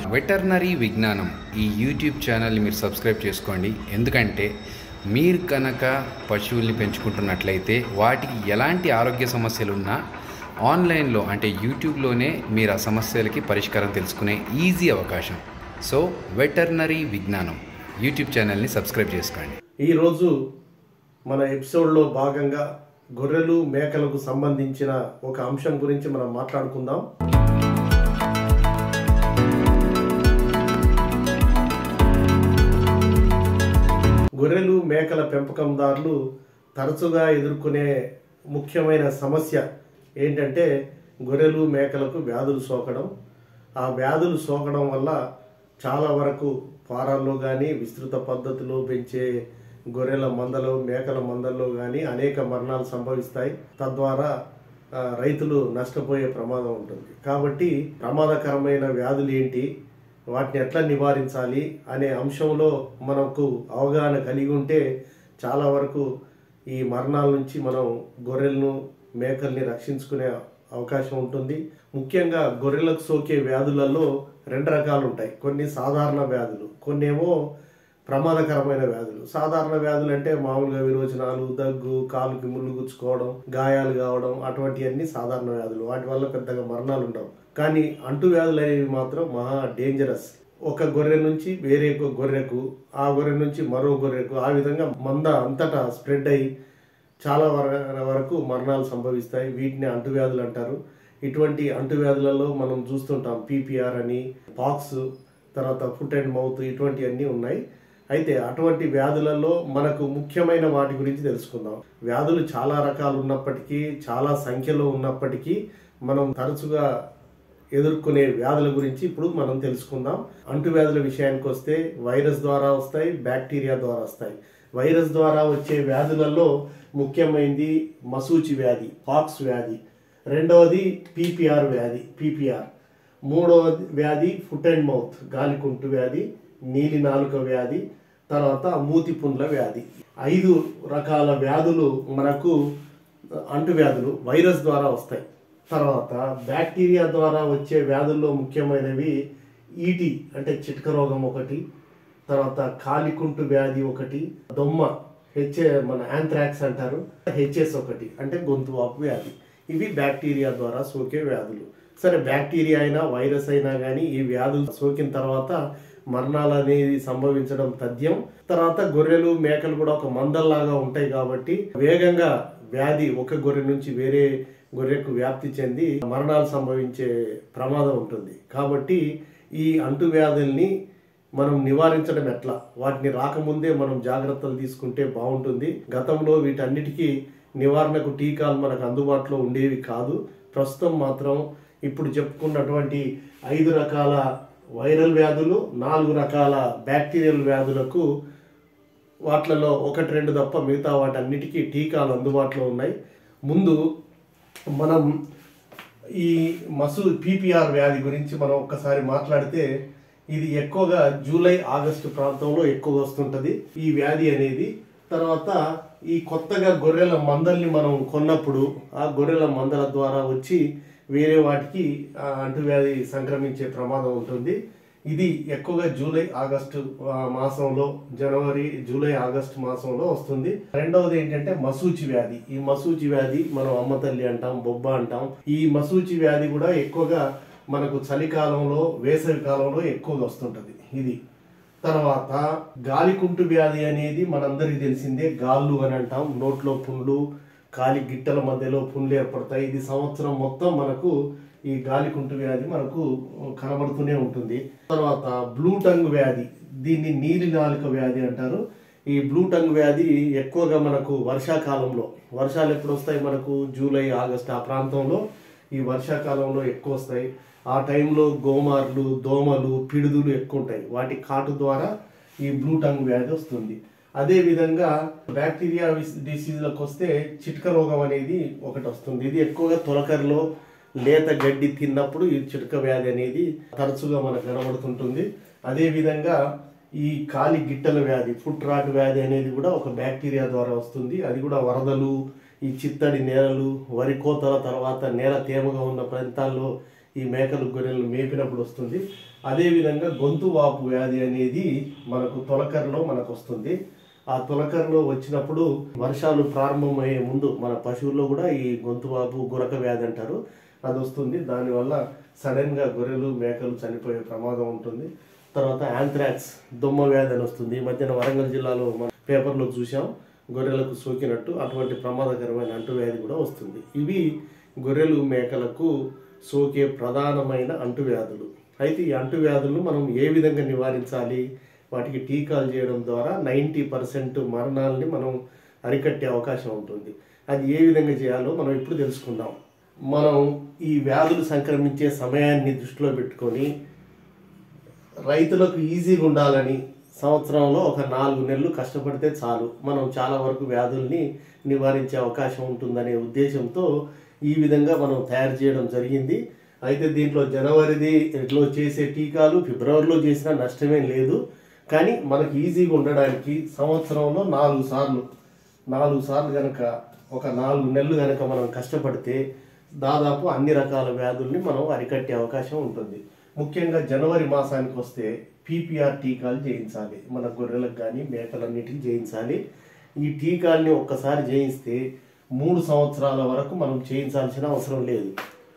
veterinary విజ్ఞానం ఈ YouTube ఛానల్ని మీరు సబ్స్క్రైబ్ చేసుకోండి ఎందుకంటే మీరు కనుక పశువుల్ని పెంచుకుంటున్నట్లయితే వాటికి ఎలాంటి ఆరోగ్య సమస్యలు ఉన్నా ఆన్లైన్లో అంటే యూట్యూబ్లోనే మీరు ఆ సమస్యలకి పరిష్కారం తెలుసుకునే ఈజీ అవకాశం సో వెటర్నరీ విజ్ఞానం యూట్యూబ్ ఛానల్ని సబ్స్క్రైబ్ చేసుకోండి ఈరోజు మన ఎపిసోడ్లో భాగంగా గొర్రెలు మేకలకు సంబంధించిన ఒక అంశం గురించి మనం మాట్లాడుకుందాం గొర్రెలు మేకల పెంపకందారులు తరచుగా ఎదుర్కొనే ముఖ్యమైన సమస్య ఏంటంటే గొర్రెలు మేకలకు వ్యాధులు సోకడం ఆ వ్యాధులు సోకడం వల్ల చాలా వరకు ఫారాల్లో కానీ విస్తృత పద్ధతిలో పెంచే గొర్రెల మందలో మేకల మందల్లో కానీ అనేక మరణాలు సంభవిస్తాయి తద్వారా ఆ, రైతులు నష్టపోయే ప్రమాదం ఉంటుంది కాబట్టి ప్రమాదకరమైన వ్యాధులు ఏంటి వాటిని ఎట్లా నివారించాలి అనే అంశంలో మనకు అవగాహన కలిగి ఉంటే చాలా వరకు ఈ మరణాల నుంచి మనం గొర్రెలను మేకల్ని రక్షించుకునే అవకాశం ఉంటుంది ముఖ్యంగా గొర్రెలకు సోకే వ్యాధులలో రెండు రకాలు ఉంటాయి కొన్ని సాధారణ వ్యాధులు కొన్ని ఏమో ప్రమాదకరమైన వ్యాధులు సాధారణ వ్యాధులు అంటే మామూలుగా విరోచనాలు దగ్గు కాలుకి ముళ్ళు గుచ్చుకోవడం గాయాలు కావడం అటువంటివన్నీ సాధారణ వ్యాధులు వాటి వల్ల పెద్దగా మరణాలు ఉండవు కానీ అంటు వ్యాధులు అనేవి మాత్రం మహా డేంజరస్ ఒక గొర్రె నుంచి వేరే ఒక గొర్రెకు ఆ గొర్రె నుంచి మరో గొర్రెకు ఆ విధంగా మంద అంతటా స్ప్రెడ్ అయ్యి చాలా వర- వరకు మరణాలు సంభవిస్తాయి వీటిని అంటువ్యాధులు అంటారు ఇటువంటి అంటువ్యాధులలో మనం చూస్తుంటాం పీపీఆర్ అని పాక్స్ తర్వాత ఫుట్ అండ్ మౌత్ ఇటువంటివన్నీ ఉన్నాయి అయితే అటువంటి వ్యాధులలో మనకు ముఖ్యమైన వాటి గురించి తెలుసుకుందాం వ్యాధులు చాలా రకాలు ఉన్నప్పటికీ చాలా సంఖ్యలో ఉన్నప్పటికీ మనం తరచుగా ఎదుర్కొనే వ్యాధుల గురించి ఇప్పుడు మనం తెలుసుకుందాం అంటువ్యాధుల విషయానికి వస్తే వైరస్ ద్వారా వస్తాయి బ్యాక్టీరియా ద్వారా వస్తాయి వైరస్ ద్వారా వచ్చే వ్యాధులలో ముఖ్యమైనది మసూచి వ్యాధి పాక్స్ వ్యాధి రెండవది పీపీఆర్ వ్యాధి పీపీఆర్ మూడవ వ్యాధి ఫుట్ అండ్ మౌత్ గాలికుంటు వ్యాధి నీలి నాలుక వ్యాధి తర్వాత మూతి పుండ్ల వ్యాధి ఐదు రకాల వ్యాధులు మనకు అంటువ్యాధులు వైరస్ ద్వారా వస్తాయి తర్వాత బ్యాక్టీరియా ద్వారా వచ్చే వ్యాధుల్లో ముఖ్యమైనవి ఈటి అంటే చిట్క రోగం ఒకటి తర్వాత కాలికుంటు వ్యాధి ఒకటి దొమ్మ హెచ్ఏ మన యాంథ్రాక్స్ అంటారు హెచ్ఎస్ ఒకటి అంటే గొంతు వాపు వ్యాధి ఇవి బ్యాక్టీరియా ద్వారా సోకే వ్యాధులు సరే బ్యాక్టీరియా అయినా వైరస్ అయినా కానీ ఈ వ్యాధులు సోకిన తర్వాత మరణాలు అనేది సంభవించడం తథ్యం తర్వాత గొర్రెలు మేకలు కూడా ఒక మందల్లాగా ఉంటాయి కాబట్టి వేగంగా వ్యాధి ఒక గొర్రె నుంచి వేరే గొర్రెకు వ్యాప్తి చెంది మరణాలు సంభవించే ప్రమాదం ఉంటుంది కాబట్టి ఈ అంటువ్యాధుల్ని మనం నివారించడం ఎట్లా వాటిని రాకముందే మనం జాగ్రత్తలు తీసుకుంటే బాగుంటుంది గతంలో వీటన్నిటికీ నివారణకు టీకాలు మనకు అందుబాటులో ఉండేవి కాదు ప్రస్తుతం మాత్రం ఇప్పుడు చెప్పుకున్నటువంటి ఐదు రకాల వైరల్ వ్యాధులు నాలుగు రకాల బ్యాక్టీరియల్ వ్యాధులకు వాటిలలో ఒకటి రెండు తప్ప మిగతా వాటన్నిటికీ టీకాలు అందుబాటులో ఉన్నాయి ముందు మనం ఈ మసు పీపీఆర్ వ్యాధి గురించి మనం ఒక్కసారి మాట్లాడితే ఇది ఎక్కువగా జూలై ఆగస్టు ప్రాంతంలో ఎక్కువ వస్తుంటది ఈ వ్యాధి అనేది తర్వాత ఈ కొత్తగా గొర్రెల మందల్ని మనం కొన్నప్పుడు ఆ గొర్రెల మందల ద్వారా వచ్చి వేరే వాటికి ఆ అంటువ్యాధి సంక్రమించే ప్రమాదం ఉంటుంది ఇది ఎక్కువగా జూలై ఆగస్టు ఆ, మాసంలో జనవరి జూలై ఆగస్టు మాసంలో వస్తుంది రెండవది ఏంటంటే మసూచి వ్యాధి ఈ మసూచి వ్యాధి మనం అమ్మ తల్లి అంటాం బొబ్బ అంటాం ఈ మసూచి వ్యాధి కూడా ఎక్కువగా మనకు చలికాలంలో వేసవి కాలంలో ఎక్కువగా వస్తుంటది ఇది తర్వాత గాలికుంటు వ్యాధి అనేది మనందరికీ తెలిసిందే గాళ్ళు అని అంటాం నోట్లో పుండ్లు కాలి గిట్టల మధ్యలో పుండ్లు ఏర్పడతాయి ఇది సంవత్సరం మొత్తం మనకు ఈ గాలికుంటు వ్యాధి మనకు కనబడుతూనే ఉంటుంది తర్వాత బ్లూ టంగ్ వ్యాధి దీన్ని నీలి నాలుక వ్యాధి అంటారు ఈ బ్లూ టంగ్ వ్యాధి ఎక్కువగా మనకు వర్షాకాలంలో వర్షాలు ఎప్పుడు వస్తాయి మనకు జూలై ఆగస్ట్ ఆ ప్రాంతంలో ఈ వర్షాకాలంలో ఎక్కువ వస్తాయి ఆ టైంలో గోమార్లు దోమలు పిడుదులు ఎక్కువ ఉంటాయి వాటి కాటు ద్వారా ఈ బ్లూ టంగ్ వ్యాధి వస్తుంది అదే విధంగా బ్యాక్టీరియా డిసీజ్లకు వస్తే చిట్క రోగం అనేది ఒకటి వస్తుంది ఇది ఎక్కువగా తొలకరిలో లేత గడ్డి తిన్నప్పుడు ఈ చిట్క వ్యాధి అనేది తరచుగా మనకు కనబడుతుంటుంది అదే విధంగా ఈ కాలి గిట్టల వ్యాధి ఫుట్ రాట్ వ్యాధి అనేది కూడా ఒక బ్యాక్టీరియా ద్వారా వస్తుంది అది కూడా వరదలు ఈ చిత్తడి నేలలు వరి కోతల తర్వాత నేల తేమగా ఉన్న ప్రాంతాల్లో ఈ మేకలు గొర్రెలు మేపినప్పుడు వస్తుంది అదేవిధంగా గొంతు వాపు వ్యాధి అనేది మనకు తొలకరలో మనకు వస్తుంది ఆ తొలకరలో వచ్చినప్పుడు వర్షాలు ప్రారంభమయ్యే ముందు మన పశువుల్లో కూడా ఈ గొంతు వాపు గురక వ్యాధి అంటారు అది వస్తుంది దానివల్ల సడన్గా గొర్రెలు మేకలు చనిపోయే ప్రమాదం ఉంటుంది తర్వాత యాంథ్రాక్స్ దొమ్మ వ్యాధి అని వస్తుంది ఈ మధ్యన వరంగల్ జిల్లాలో మన పేపర్లో చూసాం గొర్రెలకు సోకినట్టు అటువంటి ప్రమాదకరమైన అంటువ్యాధి కూడా వస్తుంది ఇవి గొర్రెలు మేకలకు సోకే ప్రధానమైన అంటువ్యాధులు అయితే ఈ అంటువ్యాధులను మనం ఏ విధంగా నివారించాలి వాటికి టీకాలు చేయడం ద్వారా నైంటీ పర్సెంట్ మరణాలని మనం అరికట్టే అవకాశం ఉంటుంది అది ఏ విధంగా చేయాలో మనం ఇప్పుడు తెలుసుకుందాం మనం ఈ వ్యాధులు సంక్రమించే సమయాన్ని దృష్టిలో పెట్టుకొని రైతులకు ఈజీగా ఉండాలని సంవత్సరంలో ఒక నాలుగు నెలలు కష్టపడితే చాలు మనం చాలా వరకు వ్యాధుల్ని నివారించే అవకాశం ఉంటుందనే ఉద్దేశంతో ఈ విధంగా మనం తయారు చేయడం జరిగింది అయితే దీంట్లో జనవరిది ఎట్లో చేసే టీకాలు ఫిబ్రవరిలో చేసినా నష్టమేం లేదు కానీ మనకి ఈజీగా ఉండడానికి సంవత్సరంలో నాలుగు సార్లు నాలుగు సార్లు కనుక ఒక నాలుగు నెలలు కనుక మనం కష్టపడితే దాదాపు అన్ని రకాల వ్యాధుల్ని మనం అరికట్టే అవకాశం ఉంటుంది ముఖ్యంగా జనవరి మాసానికి వస్తే పీపీఆర్ టీకాలు చేయించాలి మన గొర్రెలకు కానీ మేకలన్నిటికీ చేయించాలి ఈ టీకాల్ని ఒక్కసారి చేయిస్తే మూడు సంవత్సరాల వరకు మనం చేయించాల్సిన అవసరం లేదు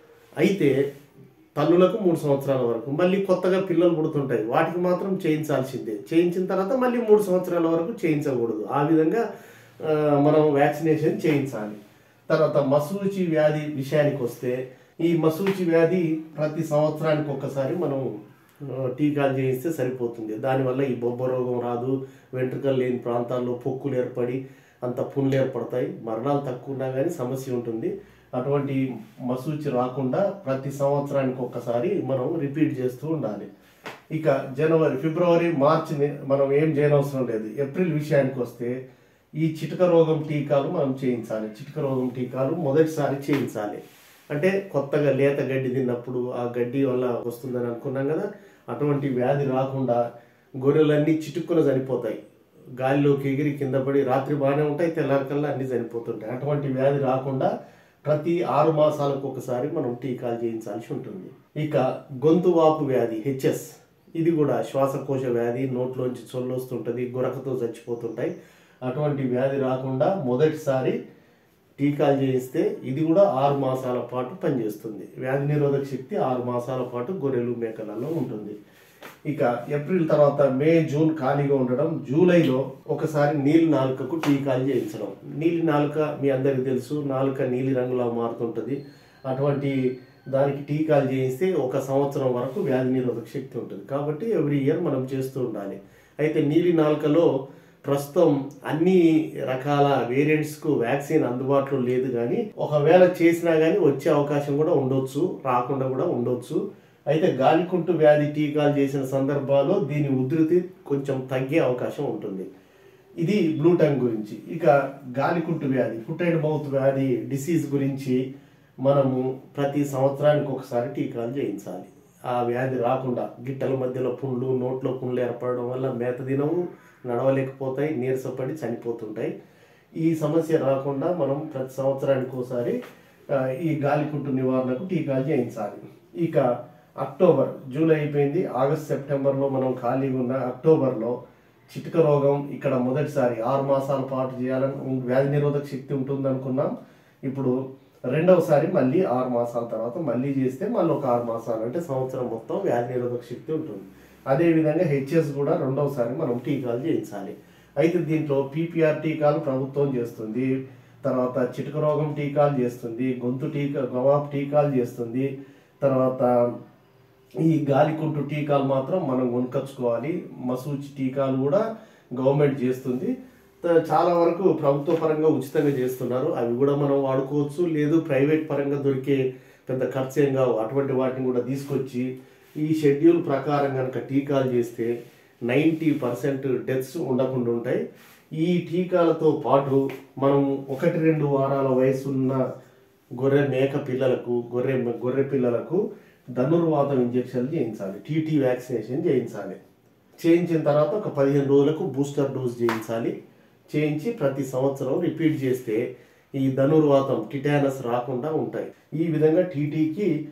అయితే తల్లులకు మూడు సంవత్సరాల వరకు మళ్ళీ కొత్తగా పిల్లలు పుడుతుంటాయి వాటికి మాత్రం చేయించాల్సిందే చేయించిన తర్వాత మళ్ళీ మూడు సంవత్సరాల వరకు చేయించకూడదు ఆ విధంగా ఆ, మనం వ్యాక్సినేషన్ చేయించాలి తర్వాత మసూచి వ్యాధి విషయానికి వస్తే ఈ మసూచి వ్యాధి ప్రతి సంవత్సరానికి ఒక్కసారి మనం ఆ, టీకాలు చేయిస్తే సరిపోతుంది దానివల్ల ఈ బొబ్బ రోగం రాదు వెంట్రుకలు లేని ప్రాంతాల్లో పొక్కులు ఏర్పడి అంత పుండ్లు ఏర్పడతాయి మరణాలు తక్కువ ఉన్నా కానీ సమస్య ఉంటుంది అటువంటి మసూచి రాకుండా ప్రతి సంవత్సరానికి ఒక్కసారి మనం రిపీట్ చేస్తూ ఉండాలి ఇక జనవరి ఫిబ్రవరి మార్చి ని- మనం ఏం చేయనవసరం లేదు ఏప్రిల్ విషయానికి వస్తే ఈ చిటక రోగం టీకాలు మనం చేయించాలి చిటక రోగం టీకాలు మొదటిసారి చేయించాలి అంటే కొత్తగా లేత గడ్డి తిన్నప్పుడు ఆ గడ్డి వల్ల వస్తుందని అనుకున్నాం కదా అటువంటి వ్యాధి రాకుండా గొర్రెలన్నీ చిటుక్కున చనిపోతాయి గాలిలోకి ఎగిరి కింద పడి రాత్రి బాగానే ఉంటాయి తెల్లారికల్లా అన్ని చనిపోతుంటాయి అటువంటి వ్యాధి రాకుండా ప్రతి ఆరు మాసాలకు ఒకసారి మనం టీకాలు చేయించాల్సి ఉంటుంది ఇక గొంతు వాపు వ్యాధి హెచ్ఎస్ ఇది కూడా శ్వాసకోశ వ్యాధి నోట్లోంచి చొల్లొస్తుంటుంది గురకతో చచ్చిపోతుంటాయి అటువంటి వ్యాధి రాకుండా మొదటిసారి టీకాలు చేయిస్తే ఇది కూడా ఆరు మాసాల పాటు పనిచేస్తుంది వ్యాధి నిరోధక శక్తి ఆరు మాసాల పాటు గొర్రెలు మేకలలో ఉంటుంది ఇక ఏప్రిల్ తర్వాత మే జూన్ ఖాళీగా ఉండడం జూలైలో ఒకసారి నీలి నాలుకకు టీకాలు చేయించడం నీలి నాలుక మీ అందరికీ తెలుసు నాలుక నీలి రంగులా మారుతుంటుంది అటువంటి దానికి టీకాలు చేయిస్తే ఒక సంవత్సరం వరకు వ్యాధి నిరోధక శక్తి ఉంటుంది కాబట్టి ఎవ్రీ ఇయర్ మనం చేస్తూ ఉండాలి అయితే నీలి నాలుకలో ప్రస్తుతం అన్ని రకాల వేరియంట్స్కు వ్యాక్సిన్ అందుబాటులో లేదు కానీ ఒకవేళ చేసినా కానీ వచ్చే అవకాశం కూడా ఉండొచ్చు రాకుండా కూడా ఉండొచ్చు అయితే గాలికుంటు వ్యాధి టీకాలు చేసిన సందర్భాల్లో దీని ఉధృతి కొంచెం తగ్గే అవకాశం ఉంటుంది ఇది బ్లూ టంగ్ గురించి ఇక గాలికుంటు వ్యాధి ఫుట్ అండ్ మౌత్ వ్యాధి డిసీజ్ గురించి మనము ప్రతి సంవత్సరానికి ఒకసారి టీకాలు చేయించాలి ఆ వ్యాధి రాకుండా గిట్టల మధ్యలో పుండ్లు నోట్లో పుండ్లు ఏర్పడడం వల్ల మేత తినవు నడవలేకపోతాయి నీరసపడి చనిపోతుంటాయి ఈ సమస్య రాకుండా మనం ప్రతి సంవత్సరానికి ఒకసారి ఆ, ఈ గాలికుంటు నివారణకు టీకాలు చేయించాలి ఇక అక్టోబర్ జూలై అయిపోయింది ఆగస్ట్ సెప్టెంబర్లో మనం ఖాళీగా ఉన్న అక్టోబర్లో చిటిక రోగం ఇక్కడ మొదటిసారి ఆరు మాసాల పాటు చేయాలని వ్యాధి నిరోధక శక్తి ఉంటుంది అనుకున్నాం ఇప్పుడు రెండవసారి మళ్ళీ ఆరు మాసాల తర్వాత మళ్ళీ చేస్తే మళ్ళీ ఒక ఆరు మాసాలు అంటే సంవత్సరం మొత్తం వ్యాధి నిరోధక శక్తి ఉంటుంది అదేవిధంగా హెచ్ఎస్ కూడా రెండవసారి మనం టీకాలు చేయించాలి అయితే దీంట్లో పీపీఆర్ టీకాలు ప్రభుత్వం చేస్తుంది తర్వాత చిటక రోగం టీకాలు చేస్తుంది గొంతు టీకా గవాపు టీకాలు చేస్తుంది తర్వాత ఈ గాలికుంటు టీకాలు మాత్రం మనం కొనుకొచ్చుకోవాలి మసూచి టీకాలు కూడా గవర్నమెంట్ చేస్తుంది త- చాలా వరకు ప్రభుత్వ పరంగా ఉచితంగా చేస్తున్నారు అవి కూడా మనం వాడుకోవచ్చు లేదు ప్రైవేట్ పరంగా దొరికే పెద్ద ఖర్చు ఏం కావు అటువంటి వాటిని కూడా తీసుకొచ్చి ఈ షెడ్యూల్ ప్రకారం కనుక టీకాలు చేస్తే నైంటీ పర్సెంట్ డెత్స్ ఉండకుండా ఉంటాయి ఈ టీకాలతో పాటు మనం ఒకటి రెండు వారాల వయసున్న గొర్రె మేక పిల్లలకు గొర్రె గొర్రె పిల్లలకు ధనుర్వాతం ఇంజెక్షన్లు చేయించాలి టీటీ వ్యాక్సినేషన్ చేయించాలి చేయించిన తర్వాత ఒక పదిహేను రోజులకు బూస్టర్ డోస్ చేయించాలి చేయించి ప్రతి సంవత్సరం రిపీట్ చేస్తే ఈ ధనుర్వాతం టిటానస్ రాకుండా ఉంటాయి ఈ విధంగా టీటీకి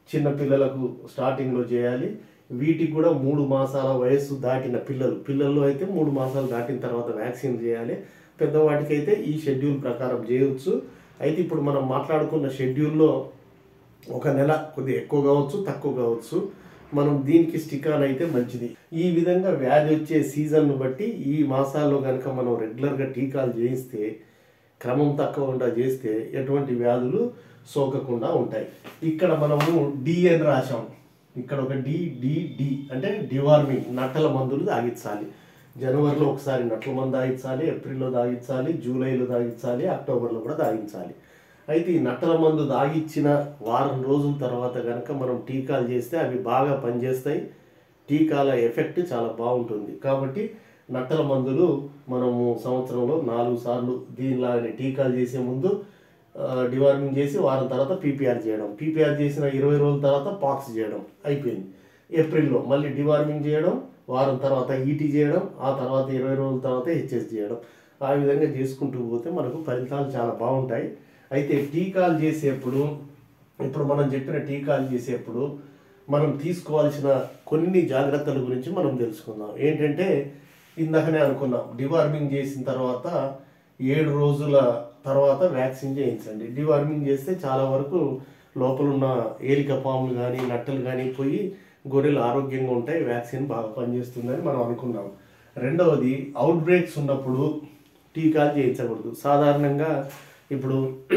చిన్న పిల్లలకు స్టార్టింగ్లో చేయాలి వీటికి కూడా మూడు మాసాల వయస్సు దాటిన పిల్లలు పిల్లల్లో అయితే మూడు మాసాలు దాటిన తర్వాత వ్యాక్సిన్ చేయాలి పెద్దవాటికి అయితే ఈ షెడ్యూల్ ప్రకారం చేయవచ్చు అయితే ఇప్పుడు మనం మాట్లాడుకున్న షెడ్యూల్లో ఒక నెల కొద్దిగా ఎక్కువ కావచ్చు తక్కువ కావచ్చు మనం దీనికి స్టిక్ ఆన్ అయితే మంచిది ఈ విధంగా వ్యాధి వచ్చే సీజన్ను బట్టి ఈ మాసాల్లో కనుక మనం రెగ్యులర్గా టీకాలు చేయిస్తే క్రమం తక్కువకుండా చేస్తే ఎటువంటి వ్యాధులు సోకకుండా ఉంటాయి ఇక్కడ మనము డి అని రాసాం ఇక్కడ ఒక డి డి డి అంటే డివార్మింగ్ నట్టల మందులు తాగించాలి జనవరిలో ఒకసారి నట్ల మందు తాగించాలి ఏప్రిల్లో తాగించాలి జూలైలో తాగించాలి అక్టోబర్లో కూడా తాగించాలి అయితే ఈ నట్టల మందు తాగిచ్చిన వారం రోజుల తర్వాత కనుక మనం టీకాలు చేస్తే అవి బాగా పనిచేస్తాయి టీకాల ఎఫెక్ట్ చాలా బాగుంటుంది కాబట్టి నట్టల మందులు మనము సంవత్సరంలో నాలుగు సార్లు దీనిలాగానే టీకాలు చేసే ముందు ఆ, డివార్మింగ్ చేసి వారం తర్వాత పీపీఆర్ చేయడం పీపీఆర్ చేసిన ఇరవై రోజుల తర్వాత పాక్స్ చేయడం అయిపోయింది ఏప్రిల్లో మళ్ళీ డివార్మింగ్ చేయడం వారం తర్వాత ఈటీ చేయడం ఆ తర్వాత ఇరవై రోజుల తర్వాత హెచ్ఎస్ చేయడం ఆ విధంగా చేసుకుంటూ పోతే మనకు ఫలితాలు చాలా బాగుంటాయి అయితే టీకాలు చేసేప్పుడు ఇప్పుడు మనం చెప్పిన టీకాలు చేసేప్పుడు మనం తీసుకోవాల్సిన కొన్ని జాగ్రత్తల గురించి మనం తెలుసుకుందాం ఏంటంటే ఇందాకనే అనుకున్నాం డివార్మింగ్ చేసిన తర్వాత ఏడు రోజుల తర్వాత వ్యాక్సిన్ చేయించండి డివార్మింగ్ చేస్తే చాలా వరకు లోపల ఉన్న ఏలిక పాములు కానీ నట్టలు కానీ పోయి గొర్రెలు ఆరోగ్యంగా ఉంటాయి వ్యాక్సిన్ బాగా పనిచేస్తుందని మనం అనుకున్నాం రెండవది అవుట్ బ్రేక్స్ ఉన్నప్పుడు టీకాలు చేయించకూడదు సాధారణంగా ఇప్పుడు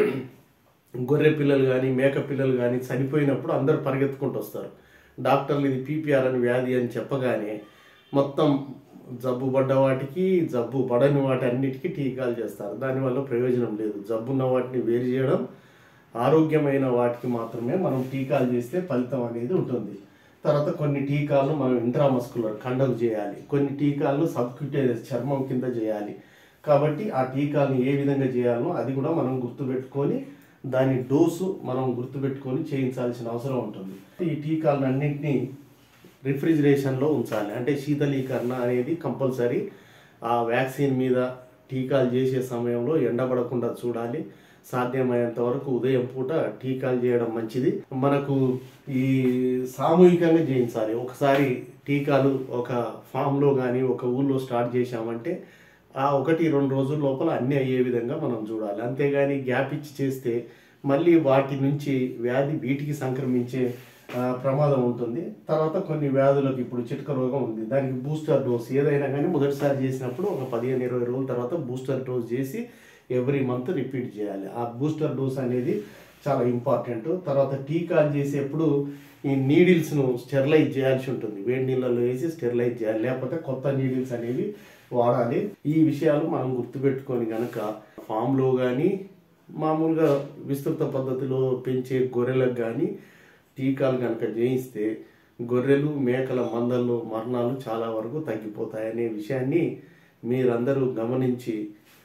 గొర్రె పిల్లలు కానీ మేక పిల్లలు కానీ చనిపోయినప్పుడు అందరు పరిగెత్తుకుంటూ వస్తారు డాక్టర్లు ఇది పీపీఆర్ అని వ్యాధి అని చెప్పగానే మొత్తం జబ్బు పడ్డ వాటికి జబ్బు పడని వాటి అన్నిటికీ టీకాలు చేస్తారు దానివల్ల ప్రయోజనం లేదు జబ్బున్న వాటిని వేరు చేయడం ఆరోగ్యమైన వాటికి మాత్రమే మనం టీకాలు చేస్తే ఫలితం అనేది ఉంటుంది తర్వాత కొన్ని టీకాలను మనం ఇంట్రామస్కులర్ కండకు చేయాలి కొన్ని టీకాలను సబ్క్యూటేరియస్ చర్మం కింద చేయాలి కాబట్టి ఆ టీకాలను ఏ విధంగా చేయాలో అది కూడా మనం గుర్తుపెట్టుకొని దాని డోసు మనం గుర్తుపెట్టుకొని చేయించాల్సిన అవసరం ఉంటుంది ఈ టీకాలను అన్నింటినీ రిఫ్రిజిరేషన్లో ఉంచాలి అంటే శీతలీకరణ అనేది కంపల్సరీ ఆ వ్యాక్సిన్ మీద టీకాలు చేసే సమయంలో ఎండబడకుండా చూడాలి సాధ్యమైనంత వరకు ఉదయం పూట టీకాలు చేయడం మంచిది మనకు ఈ సామూహికంగా చేయించాలి ఒకసారి టీకాలు ఒక ఫామ్లో కానీ ఒక ఊళ్ళో స్టార్ట్ చేశామంటే ఆ ఒకటి రెండు రోజుల లోపల అన్నీ అయ్యే విధంగా మనం చూడాలి అంతేగాని గ్యాప్ ఇచ్చి చేస్తే మళ్ళీ వాటి నుంచి వ్యాధి వీటికి సంక్రమించే ఆ, ప్రమాదం ఉంటుంది తర్వాత కొన్ని వ్యాధులకు ఇప్పుడు చిట్క రోగం ఉంది దానికి బూస్టర్ డోస్ ఏదైనా కానీ మొదటిసారి చేసినప్పుడు ఒక పదిహేను ఇరవై రోజుల తర్వాత బూస్టర్ డోస్ చేసి ఎవ్రీ మంత్ రిపీట్ చేయాలి ఆ బూస్టర్ డోస్ అనేది చాలా ఇంపార్టెంట్ తర్వాత టీకాలు చేసేప్పుడు ఈ నీడిల్స్ను స్టెరిలైజ్ చేయాల్సి ఉంటుంది వేడి నీళ్ళలో వేసి స్టెరిలైజ్ చేయాలి లేకపోతే కొత్త నీడిల్స్ అనేవి వాడాలి ఈ విషయాలు మనం గుర్తుపెట్టుకొని కనుక ఫామ్లో కానీ మామూలుగా విస్తృత పద్ధతిలో పెంచే గొర్రెలకు కానీ టీకాలు కనుక చేయిస్తే గొర్రెలు మేకల మందల్లో మరణాలు చాలా వరకు తగ్గిపోతాయనే విషయాన్ని మీరందరూ గమనించి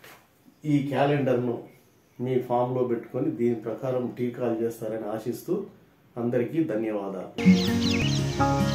ఈ క్యాలెండర్ను మీ ఫామ్లో పెట్టుకొని దీని ప్రకారం టీకాలు చేస్తారని ఆశిస్తూ అందరికీ ధన్యవాదాలు